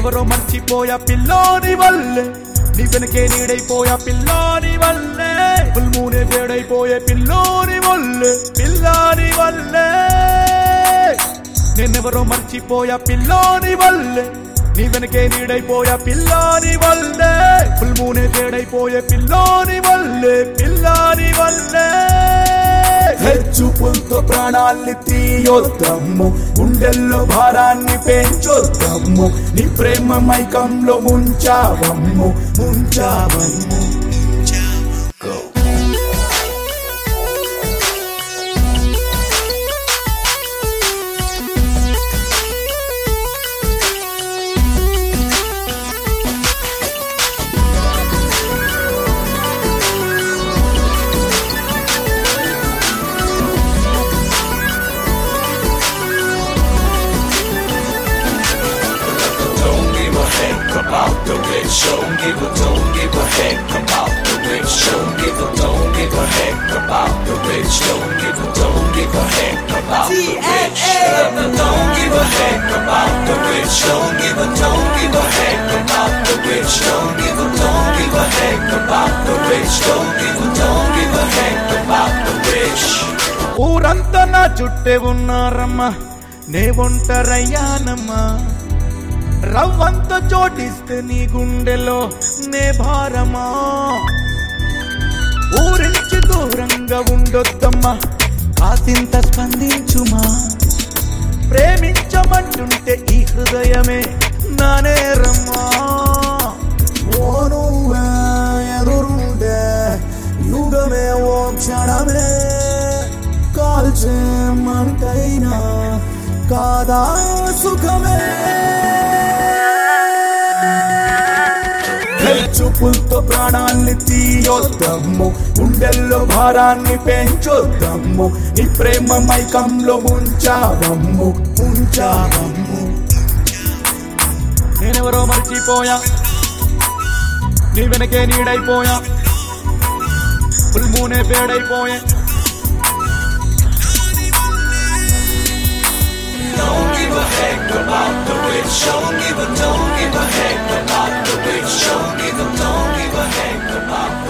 నేనెవరో మర్చిపోయా పిల్లోని వల్లే నీ వెనకే నీడైపోయా పిల్లాని వల్లే పుల్మూనే వేడైపోయే పిల్లోని వల్లే పిల్లాని వల్లే నేనెవరో మర్చిపోయా పిల్లోని వల్లే నీ వెనకే నీడైపోయా పిల్లాని వల్లే పుల్మూనే వేడైపోయే పిల్లోని వల్లే పిల్లాని వల్లే హెచ్చుపులతో ప్రాణాల్ని తీయొద్దమ్ము గుండెల్లో భారాన్ని పెంచొద్దమ్ము నీ ప్రేమ మైకంలో ముంచావమ్ము ముంచావమ్ము Don't give a heck about the rich. Don't give a don't give a heck about the rich. Don't give a don't give a heck about the rich. Don't give a don't give a heck about the rich. Don't give a heck about the rich. Don't give a don't give a heck about the rich. Don't give a don't give a heck about the rich. Don't give a don't give a heck about the rich. ఊరంతా నా చుట్టే ఉన్నారమ్మా నే ఒంటరయ్యానమ్మా రవ్వంత చోటిస్తే నీ గుండెలో నే భారమా ఊరించి దూరంగా ఉండొద్దమ్మా కాసింత స్పందించుమా ప్రేమించమంటుంటే ఈ హృదయమే నా నేరమ్మా ఓ నువ్వే ఎదురుంటే యుగమే ఓ క్షణమే కాల్చే మంటైనా కాదా సుఖమే చూపులతో ప్రాణాల్ని తీయొద్దమ్ము గుండెల్లో భారాన్ని పెంచొద్దమ్ము నీ ప్రేమ మైకంలో ముంచావమ్ము ముంచావమ్ము నేనెవరో మర్చిపోయా నీ వెనకే నీడైపోయా పుల్మూనే పేడైపోయే Don't give a heck about the rich. Don't give a don't give a heck about the rich. Don't give a don't give a heck about